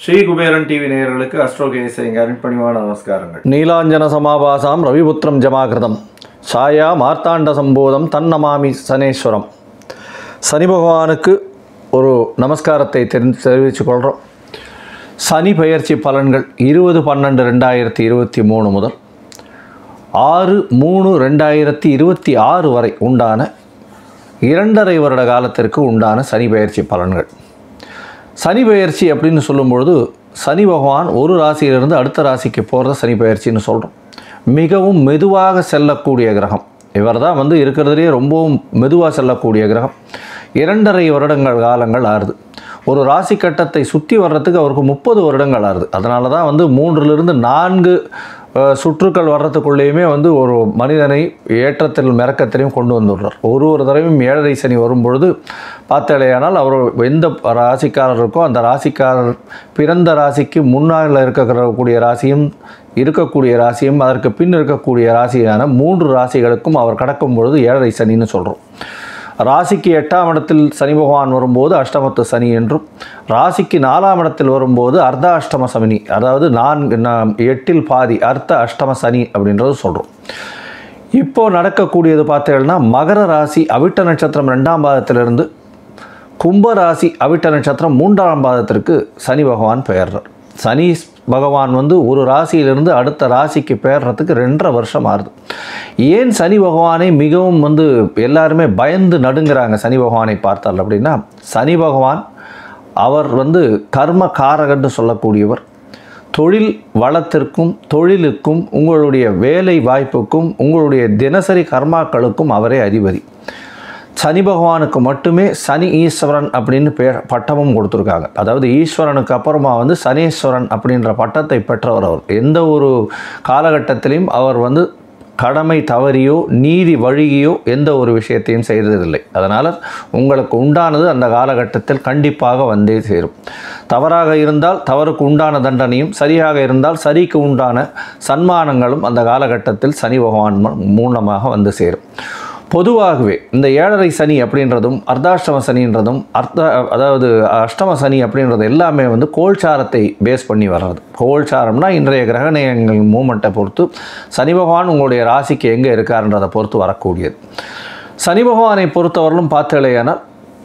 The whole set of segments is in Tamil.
ஸ்ரீ குபேரன் டிவி நேயர்களுக்கு அஸ்ட்ரோகேசரிங்க அருண்பணிவான நமஸ்காரங்கள் நீலாஞ்சன சமாபாசாம் ரவிபுத்திரம் ஜமாகிருதம் சாயா மார்த்தாண்ட சம்போதம் தன்னமாமி சனேஸ்வரம் சனி பகவானுக்கு ஒரு நமஸ்காரத்தை தெரிந்து தெரிவித்துக் கொள்கிறோம் சனி பெயர்ச்சி பலன்கள் இருபது பன்னெண்டு ரெண்டாயிரத்தி இருபத்தி மூணு முதல் ஆறு மூணு ரெண்டாயிரத்தி இருபத்தி ஆறு வரை உண்டான இரண்டரை வருட காலத்திற்கு உண்டான சனி பெயர்ச்சி பலன்கள் சனி பெயர்ச்சி அப்படின்னு சொல்லும்பொழுது சனி பகவான் ஒரு ராசியிலிருந்து அடுத்த ராசிக்கு போகிறத சனி பெயர்ச்சின்னு சொல்கிறோம் மிகவும் மெதுவாக செல்லக்கூடிய கிரகம் இவர் தான் வந்து இருக்கிறதுலேயே ரொம்பவும் மெதுவாக செல்லக்கூடிய கிரகம் இரண்டரை வருடங்கள் காலங்கள் ஆறுது ஒரு ராசி கட்டத்தை சுற்றி வர்றதுக்கு அவருக்கு முப்பது வருடங்கள் ஆறுது அதனால தான் வந்து மூன்றிலிருந்து நான்கு அஹ், சுற்றுக்கள் வர்றதுக்குள்ளேயுமே வந்து ஒரு மனிதனை ஏற்றத்தில் மிரக்கத்திலையும் கொண்டு வந்துடுறார் ஒரு ஒரு தடவையும் ஏழரை சனி வரும்பொழுது பார்த்தாலேயானால் அவர் எந்த ராசிக்காரர் இருக்கோ அந்த ராசிக்காரர் பிறந்த ராசிக்கு முன்னால் இருக்கக்கூடிய ராசியும் இருக்கக்கூடிய ராசியும் அதற்கு பின் இருக்கக்கூடிய ராசியான மூன்று ராசிகளுக்கும் அவர் கடக்கும் பொழுது ஏழரை சனின்னு சொல்கிறோம் ராசிக்கு எட்டாம் இடத்தில் சனி பகவான் வரும்போது அஷ்டமத்து சனி என்றும் ராசிக்கு நாலாம் இடத்தில் வரும்போது அர்த்த அஷ்டம சனி அதாவது நான்கு நா- எட்டில் பாதி அர்த்த அஷ்டம சனி அப்படின்றது சொல்கிறோம் இப்போ நடக்கக்கூடியது பார்த்தீங்கன்னா மகர ராசி அவிட்ட நட்சத்திரம் ரெண்டாம் பாதத்திலிருந்து கும்ப ராசி அவிட்ட நட்சத்திரம் மூன்றாம் பாதத்திற்கு சனி பகவான் பெயர்றார் சனி பகவான் வந்து ஒரு ராசியிலிருந்து அடுத்த ராசிக்கு பெயர்றதுக்கு ரெண்டரை வருஷம் ஆகுது ஏன் சனி பகவானை மிகவும் வந்து எல்லாருமே பயந்து நடுங்கிறாங்க சனி பகவானை பார்த்தால் அப்படின்னா சனி பகவான் அவர் வந்து கர்ம காரகன்னு சொல்லக்கூடியவர் தொழில் வளத்திற்கும் தொழிலுக்கும் உங்களுடைய வேலை வாய்ப்புக்கும் உங்களுடைய தினசரி கர்மாக்களுக்கும் அவரே அதிபதி சனி பகவானுக்கு மட்டுமே சனி ஈஸ்வரன் அப்படின்னு பேர் பட்டமும் கொடுத்துருக்காங்க அதாவது ஈஸ்வரனுக்கு அப்புறமா வந்து சனீஸ்வரன் அப்படின்ற பட்டத்தை பெற்றவர் அவர் எந்த ஒரு காலகட்டத்திலையும் அவர் வந்து கடமை தவறியோ நீதி வழியோ எந்த ஒரு விஷயத்தையும் செய்ததில்லை அதனால் உங்களுக்கு உண்டானது அந்த காலகட்டத்தில் கண்டிப்பாக வந்தே சேரும் தவறாக இருந்தால் தவறுக்கு உண்டான தண்டனையும் சரியாக இருந்தால் சரிக்கு உண்டான சன்மானங்களும் அந்த காலகட்டத்தில் சனி பகவான் மூ- மூலமாக வந்து சேரும் பொதுவாகவே இந்த ஏழரை சனி அப்படின்றதும் அர்த்தாஷ்டம சனின்றதும் அர்த்த அதாவது அஷ்டம சனி அப்படின்றது எல்லாமே வந்து கோல்சாரத்தை பேஸ் பண்ணி வர்றது கோல்சாரம்னா இன்றைய கிரகணயங்கள் மூமெண்ட்டை பொறுத்து சனி பகவான் உங்களுடைய ராசிக்கு எங்கே இருக்காருன்றதை பொறுத்து வரக்கூடியது சனி பகவானை பொறுத்தவரையிலும் பார்த்தலையானால்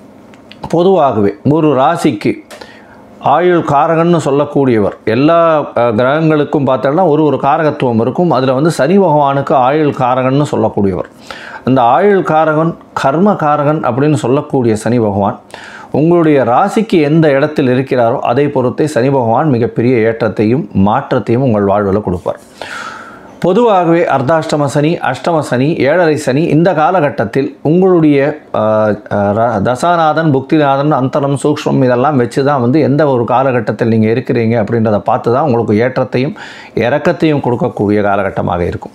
பொதுவாகவே ஒரு ராசிக்கு ஆயுள் காரகன்னு சொல்லக்கூடியவர் எல்லா அஹ், கிரகங்களுக்கும் பார்த்தோம்னா ஒரு ஒரு காரகத்துவம் இருக்கும் அதில் வந்து சனி பகவானுக்கு ஆயுள் காரகன்னு சொல்லக்கூடியவர் அந்த ஆயுள் காரகன் கர்ம காரகன் அப்படின்னு சொல்லக்கூடிய சனி பகவான் உங்களுடைய ராசிக்கு எந்த இடத்தில் இருக்கிறாரோ அதை பொறுத்தே சனி பகவான் மிகப்பெரிய ஏற்றத்தையும் மாற்றத்தையும் உங்கள் வாழ்வில் கொடுப்பார் பொதுவாகவே அர்த்தாஷ்டம சனி அஷ்டம சனி ஏழரை சனி இந்த காலகட்டத்தில் உங்களுடைய ஆஹ், ஆஹ், ர- தசாநாதன் புக்திநாதன் அந்தரம் சூக்ஷ்மம் இதெல்லாம் வச்சு தான் வந்து எந்த ஒரு காலகட்டத்தில் நீங்கள் இருக்கிறீங்க அப்படின்றத பார்த்து தான் உங்களுக்கு ஏற்றத்தையும் இறக்கத்தையும் கொடுக்கக்கூடிய காலகட்டமாக இருக்கும்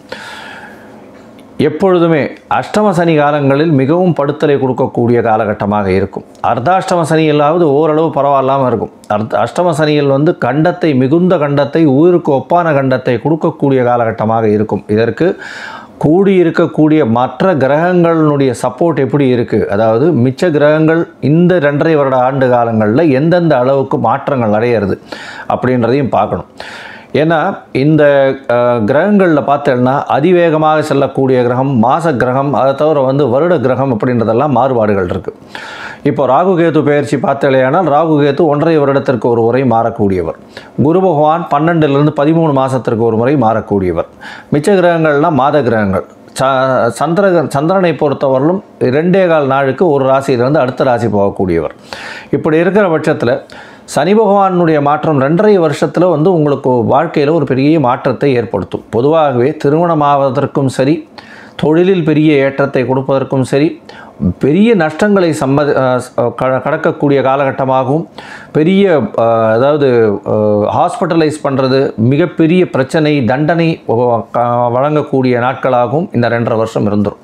எப்பொழுதுமே அஷ்டம சனி காலங்களில் மிகவும் படுத்தலை கொடுக்கக்கூடிய காலகட்டமாக இருக்கும் அர்த்தாஷ்டம சனியிலாவது ஓரளவு பரவாயில்லாமல் இருக்கும் அர்த்த அஷ்டம சனியில் வந்து கண்டத்தை மிகுந்த கண்டத்தை உயிருக்கு ஒப்பான கண்டத்தை கொடுக்கக்கூடிய காலகட்டமாக இருக்கும் இதற்கு கூடியிருக்கக்கூடிய மற்ற கிரகங்களினுடைய சப்போர்ட் எப்படி இருக்குது அதாவது மிச்ச கிரகங்கள் இந்த ரெண்டரை வருட ஆண்டு காலங்களில் எந்தெந்த அளவுக்கு மாற்றங்கள் அடையிறது அப்படின்றதையும் பார்க்கணும் ஏன்னா இந்த அஹ், கிரகங்களில் பார்த்தேன்னா அதிவேகமாக செல்லக்கூடிய கிரகம் மாச கிரகம் அதை தவிர வந்து வருட கிரகம் அப்படின்றதெல்லாம் மாறுபாடுகள் இருக்குது இப்போ ராகு கேது பெயர்ச்சி பார்த்தலையானால் ராகு கேது ஒன்றரை வருடத்திற்கு ஒரு முறை மாறக்கூடியவர் குரு பகவான் பன்னெண்டுலேருந்து பதிமூணு மாதத்திற்கு ஒரு முறை மாறக்கூடியவர் மிச்ச கிரகங்கள்லாம் மாத கிரகங்கள் ச சந்திர சந்திரனை பொறுத்தவரையிலும் ரெண்டே கால் நாளுக்கு ஒரு ராசியிலிருந்து அடுத்த ராசி போகக்கூடியவர் இப்படி இருக்கிற பட்சத்தில் சனி பகவானுடைய மாற்றம் ரெண்டரை வருஷத்தில் வந்து உங்களுக்கு வாழ்க்கையில் ஒரு பெரிய மாற்றத்தை ஏற்படுத்தும் பொதுவாகவே திருமணமாவதற்கும் சரி தொழிலில் பெரிய ஏற்றத்தை கொடுப்பதற்கும் சரி பெரிய நஷ்டங்களை சம்மதி அஹ், க- கடக்கக்கூடிய காலகட்டமாகவும் பெரிய அஹ், அதாவது ஹாஸ்பிட்டலைஸ் பண்ணுறது மிகப்பெரிய பிரச்சனை தண்டனை அஹ், க- வழங்கக்கூடிய நாட்களாகவும் இந்த ரெண்டரை வருஷம் இருந்துரும்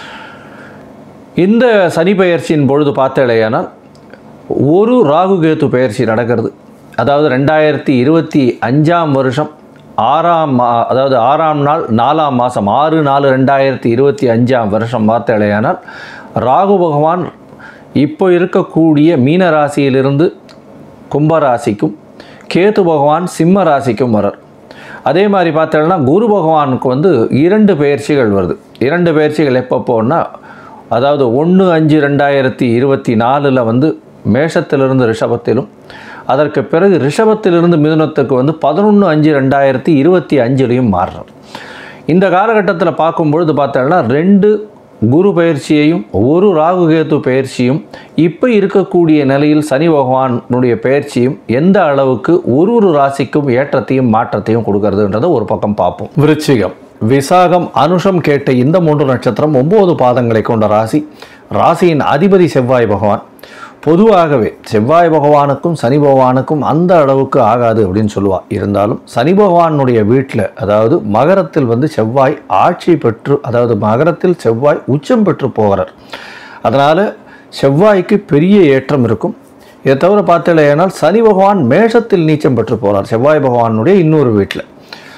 இந்த சனி பெயர்ச்சியின் பொழுது பார்த்தேலையானால் ஒரு ராகு கேது பெயர்ச்சி நடக்கிறது அதாவது ரெண்டாயிரத்தி இருபத்தி அஞ்சாம் வருஷம் ஆறாம் மா அதாவது ஆறாம் நாள் நாலாம் மாதம் ஆறு நாலு ரெண்டாயிரத்தி இருபத்தி அஞ்சாம் வருஷம் பார்த்தேலையானால் ராகு பகவான் இப்போ இருக்கக்கூடிய மீன ராசியிலிருந்து கும்பராசிக்கும் கேது பகவான் சிம்ம ராசிக்கும் வரார் அதே மாதிரி பார்த்தோம்னா குரு பகவானுக்கு வந்து இரண்டு பயிற்சிகள் வருது இரண்டு பயிற்சிகள் எப்போ போனா அதாவது ஒன்று அஞ்சு ரெண்டாயிரத்தி இருபத்தி நாலில் வந்து மேஷத்திலிருந்து ரிஷபத்திலும் அதற்கு பிறகு ரிஷபத்திலிருந்து மிதுனத்துக்கு வந்து பதினொன்று அஞ்சு ரெண்டாயிரத்தி இருபத்தி அஞ்சுலையும் மாறுறார் இந்த காலகட்டத்தில் பார்க்கும்பொழுது பார்த்தோம்னா ரெண்டு குரு பயிற்சியையும் ஒரு ராகு கேது பயிற்சியும் இப்போ இருக்கக்கூடிய நிலையில் சனி பகவானுடைய பயிற்சியும் எந்த அளவுக்கு ஒரு ஒரு ராசிக்கும் ஏற்றத்தையும் மாற்றத்தையும் கொடுக்கறதுன்றதை ஒரு பக்கம் பார்ப்போம் விருச்சிகம் விசாகம் அனுஷம் கேட்ட இந்த மூன்று நட்சத்திரம் ஒன்பது பாதங்களை கொண்ட ராசி ராசியின் அதிபதி செவ்வாய் பகவான் பொதுவாகவே செவ்வாய் பகவானுக்கும் சனி பகவானுக்கும் அந்த அளவுக்கு ஆகாது அப்படின்னு சொல்லுவா இருந்தாலும் சனி பகவானுடைய வீட்டில் அதாவது மகரத்தில் வந்து செவ்வாய் ஆட்சி பெற்று அதாவது மகரத்தில் செவ்வாய் உச்சம் பெற்று போகிறார் அதனால் செவ்வாய்க்கு பெரிய ஏற்றம் இருக்கும் இதை தவிர பார்த்தீங்கன்னா சனி பகவான் மேஷத்தில் நீச்சம் பெற்று போகிறார் செவ்வாய் பகவானுடைய இன்னொரு வீட்டில்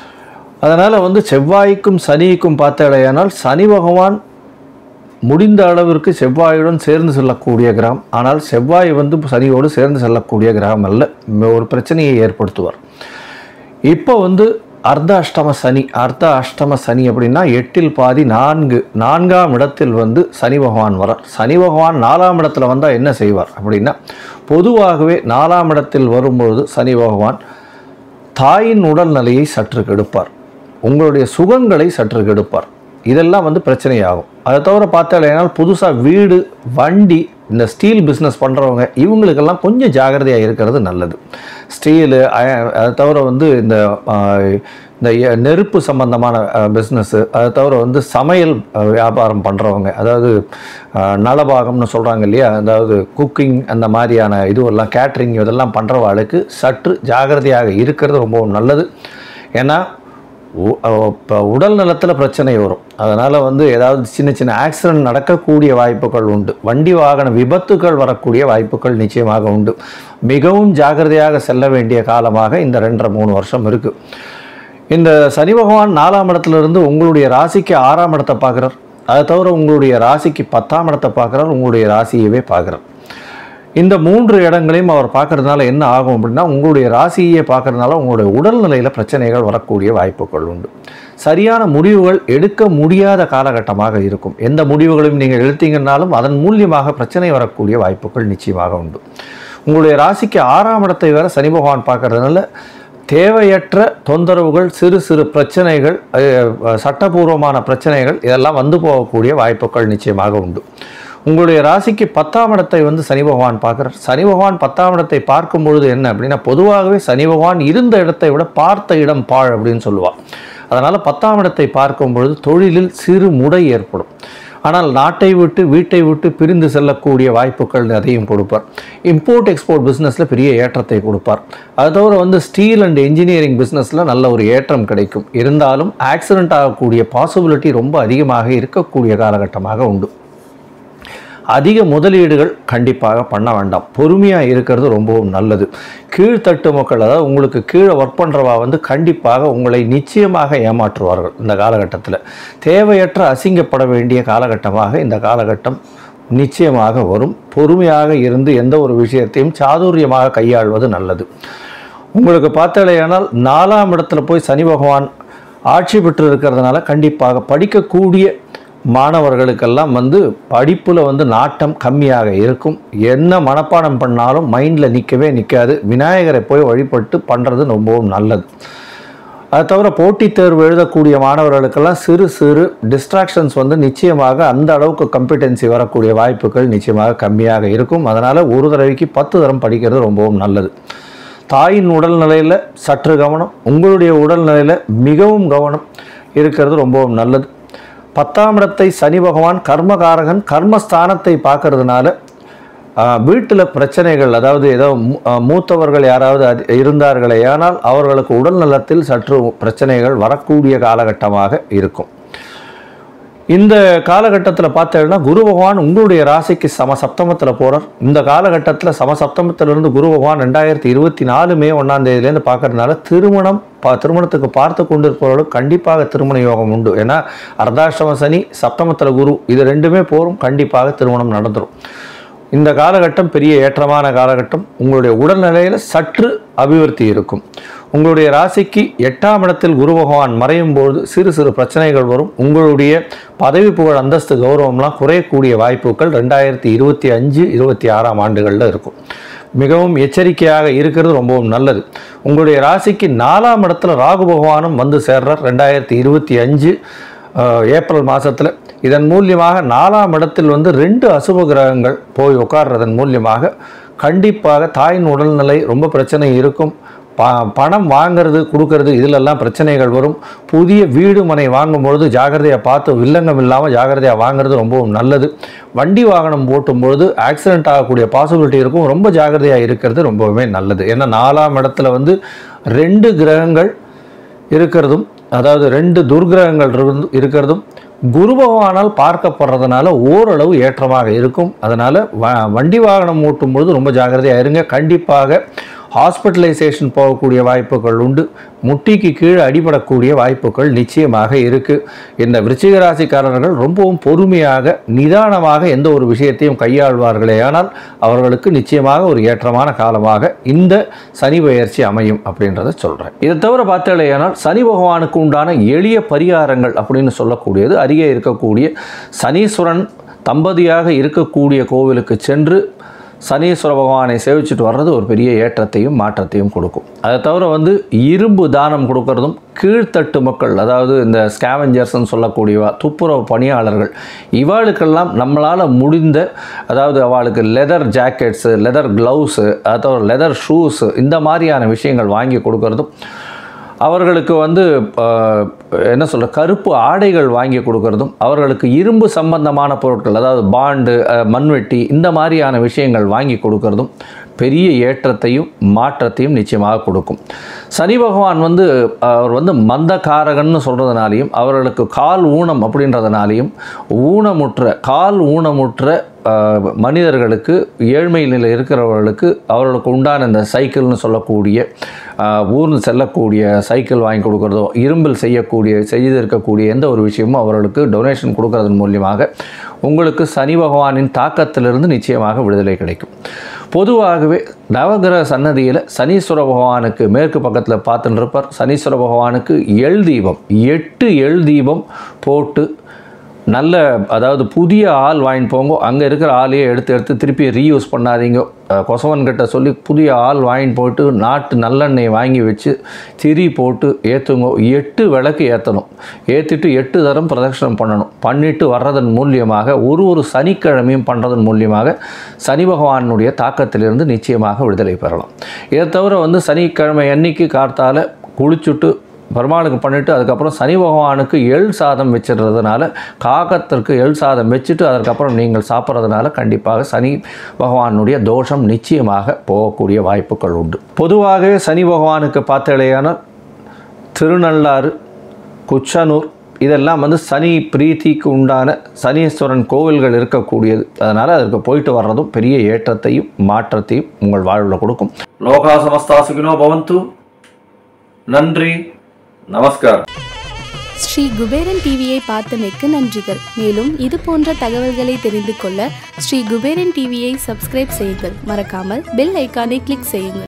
அதனால் வந்து செவ்வாய்க்கும் சனிக்கும் பார்த்தேடையானால் சனி பகவான் முடிந்த அளவிற்கு செவ்வாயுடன் சேர்ந்து செல்லக்கூடிய கிரகம் ஆனால் செவ்வாய் வந்து சனியோடு சேர்ந்து செல்லக்கூடிய கிரகம் அல்ல ம- ஒரு பிரச்சனையை ஏற்படுத்துவார் இப்போ வந்து அர்த்த அஷ்டம சனி அர்த்த அஷ்டம சனி அப்படின்னா எட்டில் பாதி நான்கு நான்காம் இடத்தில் வந்து சனி பகவான் வரார் சனி பகவான் நாலாம் இடத்துல வந்தால் என்ன செய்வார் அப்படின்னா பொதுவாகவே நாலாம் இடத்தில் வரும்பொழுது சனி பகவான் தாயின் உடல்நிலையை சற்று கெடுப்பார் உங்களுடைய சுகங்களை சற்று கெடுப்பார் இதெல்லாம் வந்து பிரச்சனையாகும் அதை தவிர பார்த்தாலேனால் புதுசாக வீடு வண்டி இந்த ஸ்டீல் பிஸ்னஸ் பண்ணுறவங்க இவங்களுக்கெல்லாம் கொஞ்சம் ஜாகிரதையாக இருக்கிறது நல்லது ஸ்டீலு அதை தவிர வந்து இந்த ஆஹ், இந்த எ- நெருப்பு சம்பந்தமான பிஸ்னஸ்ஸு அதை தவிர வந்து சமையல் அஹ், வியாபாரம் பண்ணுறவங்க அதாவது ஆஹ், நலபாகம்னு சொல்கிறாங்க இல்லையா அதாவது குக்கிங் அந்த மாதிரியான இதுவெல்லாம் கேட்ரிங் இதெல்லாம் பண்ணுறவாளுக்கு சற்று ஜாகிரதையாக இருக்கிறது ரொம்பவும் நல்லது ஏன்னா உ- அஹ் இப்ப உடல் நலத்தில் பிரச்சனை வரும் அதனால் வந்து ஏதாவது சின்ன சின்ன ஆக்சிடென்ட் நடக்கக்கூடிய வாய்ப்புகள் உண்டு வண்டி வாகன விபத்துகள் வரக்கூடிய வாய்ப்புகள் நிச்சயமாக உண்டு மிகவும் ஜாகிரதையாக செல்ல வேண்டிய காலமாக இந்த ரெண்டரை மூணு வருஷம் இருக்குது இந்த சனி பகவான் நாலாம் இடத்துல இருந்து உங்களுடைய ராசிக்கு ஆறாம் இடத்தை பார்க்குறார் அதை தவிர உங்களுடைய ராசிக்கு பத்தாம் இடத்தை பார்க்குறார் உங்களுடைய ராசியவே பார்க்குறார் இந்த மூன்று இடங்களையும் அவர் பார்க்கறதுனால என்ன ஆகும் அப்படின்னா உங்களுடைய ராசியை பார்க்கறதுனால உங்களுடைய உடல்நிலையில் பிரச்சனைகள் வரக்கூடிய வாய்ப்புகள் உண்டு சரியான முடிவுகள் எடுக்க முடியாத காலகட்டமாக இருக்கும் எந்த முடிவுகளையும் நீங்கள் எடுத்தீங்கன்னாலும் அதன் மூலியமாக பிரச்சனை வரக்கூடிய வாய்ப்புகள் நிச்சயமாக உண்டு உங்களுடைய ராசிக்கு ஆறாம் இடத்தை வேற சனி பகவான் பார்க்கறதுனால தேவையற்ற தொந்தரவுகள் சிறு சிறு பிரச்சனைகள் அஹ், சட்டபூர்வமான பிரச்சனைகள் இதெல்லாம் வந்து போகக்கூடிய வாய்ப்புகள் நிச்சயமாக உண்டு உங்களுடைய ராசிக்கு பத்தாம் இடத்தை வந்து சனி பகவான் பார்க்குறார் சனி பகவான் பத்தாம் இடத்தை பார்க்கும் பொழுது என்ன அப்படின்னா பொதுவாகவே சனி பகவான் இருந்த இடத்தை விட பார்த்த இடம் பாழ் அப்படின்னு சொல்லுவாள் அதனால் பத்தாம் இடத்தை பார்க்கும் பொழுது தொழிலில் சிறு முடை ஏற்படும் ஆனால் நாட்டை விட்டு வீட்டை விட்டு பிரிந்து செல்லக்கூடிய வாய்ப்புகள் அதையும் கொடுப்பார் இம்போர்ட் எக்ஸ்போர்ட் பிஸ்னஸில் பெரிய ஏற்றத்தை கொடுப்பார் அது தவிர வந்து ஸ்டீல் அண்ட் என்ஜினியரிங் பிஸ்னஸில் நல்ல ஒரு ஏற்றம் கிடைக்கும் இருந்தாலும் ஆக்சிடென்ட் ஆகக்கூடிய பாசிபிலிட்டி ரொம்ப அதிகமாக இருக்கக்கூடிய காலகட்டமாக உண்டு அதிக முதலீடுகள் கண்டிப்பாக பண்ண வேண்டாம் பொறுமையாக இருக்கிறது ரொம்பவும் நல்லது கீழ்த்தட்டு மக்கள் அதாவது உங்களுக்கு கீழே ஒர்க் பண்ணுறவா வந்து கண்டிப்பாக உங்களை நிச்சயமாக ஏமாற்றுவார்கள் இந்த காலகட்டத்தில் தேவையற்ற அசிங்கப்பட வேண்டிய காலகட்டமாக இந்த காலகட்டம் நிச்சயமாக வரும் பொறுமையாக இருந்து எந்த ஒரு விஷயத்தையும் சாதுரியமாக கையாள்வது நல்லது உங்களுக்கு பார்த்தாலேயானால் நாலாம் இடத்துல போய் சனி பகவான் ஆட்சி பெற்று இருக்கிறதுனால கண்டிப்பாக படிக்கக்கூடிய மாணவர்களுக்கெல்லாம் வந்து படிப்பில் வந்து நாட்டம் கம்மியாக இருக்கும் என்ன மனப்பாடம் பண்ணாலும் மைண்டில் நிற்கவே நிற்காது விநாயகரை போய் வழிபட்டு பண்ணுறது ரொம்பவும் நல்லது அது தவிர போட்டித் தேர்வு எழுதக்கூடிய மாணவர்களுக்கெல்லாம் சிறு சிறு டிஸ்ட்ராக்ஷன்ஸ் வந்து நிச்சயமாக அந்த அளவுக்கு கம்பிட்டன்சி வரக்கூடிய வாய்ப்புகள் நிச்சயமாக கம்மியாக இருக்கும் அதனால் ஒரு தடவைக்கு பத்து தரம் படிக்கிறது ரொம்பவும் நல்லது தாயின் உடல்நிலையில் சற்று கவனம் உங்களுடைய உடல்நிலையில் மிகவும் கவனம் இருக்கிறது ரொம்பவும் நல்லது பத்தாம் இடத்தை சனி பகவான் கர்மகாரகன் கர்மஸ்தானத்தை பார்க்கறதுனால வீட்டில் பிரச்சனைகள் அதாவது ஏதோ மூ- ஆ, மூத்தவர்கள் யாராவது அது இருந்தார்களே ஆனால் அவர்களுக்கு உடல் நலத்தில் சற்று பிரச்சனைகள் வரக்கூடிய காலகட்டமாக இருக்கும் இந்த காலகட்டத்தில் பார்த்தீங்கன்னா குரு பகவான் உங்களுடைய ராசிக்கு சம சப்தமத்தில் போகிறார் இந்த காலகட்டத்தில் சம சப்தமத்திலிருந்து குரு பகவான் ரெண்டாயிரத்தி இருபத்தி நாலு மே ஒன்றாம் தேதியிலேருந்து பார்க்கறதுனால திருமணம் பா திருமணத்துக்கு பார்த்து கொண்டிருப்பவர்களுக்கு கண்டிப்பாக திருமண யோகம் உண்டு ஏன்னா அர்த்தாஷ்டம சனி சப்தமத்தில் குரு இது ரெண்டுமே போரும் கண்டிப்பாக திருமணம் நடந்துடும் இந்த காலகட்டம் பெரிய ஏற்றமான காலகட்டம் உங்களுடைய உடல்நிலையில் சற்று அபிவிருத்தி இருக்கும் உங்களுடைய ராசிக்கு எட்டாம் இடத்தில் குரு பகவான் மறையும் பொழுது சிறு சிறு பிரச்சனைகள் வரும் உங்களுடைய பதவி புகழ் அந்தஸ்து கௌரவம்லாம் குறையக்கூடிய வாய்ப்புகள் ரெண்டாயிரத்தி இருபத்தி அஞ்சு இருபத்தி ஆறாம் ஆண்டுகளில் இருக்கும் மிகவும் எச்சரிக்கையாக இருக்கிறது ரொம்பவும் நல்லது உங்களுடைய ராசிக்கு நாலாம் இடத்துல ராகு பகவானும் வந்து சேர்றார் ரெண்டாயிரத்தி இருபத்தி அஞ்சு ஏப்ரல் மாதத்தில் இதன் மூலியமாக நாலாம் இடத்தில் வந்து ரெண்டு அசுப கிரகங்கள் போய் உட்கார்றதன் மூலியமாக கண்டிப்பாக தாயின் உடல்நிலை ரொம்ப பிரச்சனை இருக்கும் ப பணம் வாங்கிறது கொடுக்கறது இதிலெல்லாம் பிரச்சனைகள் வரும் புதிய வீடு மனை வாங்கும்பொழுது ஜாகிரதையாக பார்த்து வில்லங்கம் இல்லாமல் ஜாகிரதையாக வாங்குறது ரொம்பவும் நல்லது வண்டி வாகனம் ஓட்டும்பொழுது ஆக்சிடென்ட் ஆகக்கூடிய பாசிபிலிட்டி இருக்கும் ரொம்ப ஜாகிரதையாக இருக்கிறது ரொம்பவுமே நல்லது ஏன்னா நாலாம் இடத்துல வந்து ரெண்டு கிரகங்கள் இருக்கிறதும் அதாவது ரெண்டு துர்கிரகங்கள் இருந்து- இருக்கிறதும் குரு பகவானால் பார்க்கப்படுறதுனால ஓரளவு ஏற்றமாக இருக்கும் அதனால் வ வண்டி வாகனம் ஓட்டும் பொழுது ரொம்ப ஜாக்கிரதையாக இருங்க கண்டிப்பாக ஹாஸ்பிட்டலைசேஷன் போகக்கூடிய வாய்ப்புகள் உண்டு முட்டிக்கு கீழே அடிபடக்கூடிய வாய்ப்புகள் நிச்சயமாக இருக்குது இந்த விருச்சிக ராசிக்காரர்கள் ரொம்பவும் பொறுமையாக நிதானமாக எந்த ஒரு விஷயத்தையும் கையாள்வார்களே ஆனால் அவர்களுக்கு நிச்சயமாக ஒரு ஏற்றமான காலமாக இந்த சனி பெயர்ச்சி அமையும் அப்படின்றத சொல்கிறேன் இதை தவிர பார்த்தாலேயானால் சனி பகவானுக்கு உண்டான எளிய பரிகாரங்கள் அப்படின்னு சொல்லக்கூடியது அருகே இருக்கக்கூடிய சனீஸ்வரன் தம்பதியாக இருக்கக்கூடிய கோவிலுக்கு சென்று சனீஸ்வர பகவானை சேவிச்சுட்டு வர்றது ஒரு பெரிய ஏற்றத்தையும் மாற்றத்தையும் கொடுக்கும் அதை தவிர வந்து இரும்பு தானம் கொடுக்கறதும் கீழ்த்தட்டு மக்கள் அதாவது இந்த ஸ்கேவஞ்சர்ஸ்ன்னு சொல்லக்கூடியவா துப்புரவு பணியாளர்கள் இவாளுக்கெல்லாம் நம்மளால் முடிந்த அதாவது அவளுக்கு லெதர் ஜாக்கெட்ஸு லெதர் க்ளவுஸு அதை தவிர லெதர் ஷூஸு இந்த மாதிரியான விஷயங்கள் வாங்கி கொடுக்கறதும் அவர்களுக்கு வந்து ஆஹ், என்ன சொல்ற கருப்பு ஆடைகள் வாங்கி கொடுக்கறதும் அவர்களுக்கு இரும்பு சம்பந்தமான பொருட்கள் அதாவது பாண்டு அஹ், மண்வெட்டி இந்த மாதிரியான விஷயங்கள் வாங்கி கொடுக்கறதும் பெரிய ஏற்றத்தையும் மாற்றத்தையும் நிச்சயமாக கொடுக்கும் சனி பகவான் வந்து அவர் வந்து மந்தகாரகன்னு சொல்கிறதுனாலையும் அவர்களுக்கு கால் ஊனம் அப்படின்றதுனாலையும் ஊனமுற்ற கால் ஊனமுற்ற ஆஹ், மனிதர்களுக்கு ஏழ்மை நிலை இருக்கிறவர்களுக்கு அவர்களுக்கு உண்டான இந்த சைக்கிள்னு சொல்லக்கூடிய ஆஹ், ஊர்ந்து செல்லக்கூடிய சைக்கிள் வாங்கி கொடுக்குறதோ இரும்பில் செய்யக்கூடிய செய்திருக்கக்கூடிய எந்த ஒரு விஷயமும் அவர்களுக்கு டொனேஷன் கொடுக்கறதன் மூலியமாக உங்களுக்கு சனி பகவானின் தாக்கத்திலிருந்து நிச்சயமாக விடுதலை கிடைக்கும் பொதுவாகவே நவகிரக சன்னதியில் சனீஸ்வர பகவானுக்கு மேற்கு பக்கத்தில் பார்த்துட்டு இருப்பார் சனீஸ்வர பகவானுக்கு எள் தீபம் எட்டு எள் தீபம் போட்டு நல்ல அதாவது புதிய ஆள் வாங்கிட்டு போங்க அங்கே இருக்கிற ஆளையே எடுத்து எடுத்து திருப்பி ரீயூஸ் பண்ணாதீங்க அஹ், கொசவன்கிட்ட சொல்லி புதிய ஆள் வாங்கிட்டு போட்டு நாட்டு நல்லெண்ணெய் வாங்கி வச்சு திரி போட்டு ஏற்றுங்க எட்டு விளக்கு ஏற்றணும் ஏற்றிட்டு எட்டு தரம் பிரதட்சணம் பண்ணணும் பண்ணிட்டு வர்றதன் மூலியமாக ஒரு ஒரு சனிக்கிழமையும் பண்ணுறதன் மூலியமாக சனி பகவானுடைய தாக்கத்திலிருந்து நிச்சயமாக விடுதலை பெறலாம் இதை தவிர வந்து சனிக்கிழமை அன்னைக்கு கார்த்தால குளிச்சுட்டு பெருமாளுக்கு பண்ணிவிட்டு அதுக்கப்புறம் சனி பகவானுக்கு எள் சாதம் வச்சிடுறதுனால காகத்திற்கு எள் சாதம் வச்சுட்டு அதுக்கப்புறம் நீங்கள் சாப்பிட்றதுனால கண்டிப்பாக சனி பகவானுடைய தோஷம் நிச்சயமாக போகக்கூடிய வாய்ப்புகள் உண்டு பொதுவாகவே சனி பகவானுக்கு பார்த்தலையானால் திருநள்ளாறு குச்சனூர் இதெல்லாம் வந்து சனி பிரீத்திக்கு உண்டான சனீஸ்வரன் கோவில்கள் இருக்கக்கூடியது அதனால் அதற்கு போயிட்டு வர்றதும் பெரிய ஏற்றத்தையும் மாற்றத்தையும் உங்கள் வாழ்வில் கொடுக்கும் லோகா சமஸ்தா சுகினோ பவந்து நன்றி நமஸ்காரம் ஸ்ரீ குபேரன் டிவியை பார்த்தமைக்கு நன்றிகள் மேலும் இது போன்ற தகவல்களை தெரிந்து கொள்ள ஸ்ரீ குபேரன் டிவியை சப்ஸ்கிரைப் செய்யுங்கள் மறக்காமல் பெல் ஐக்கானை கிளிக் செய்யுங்கள்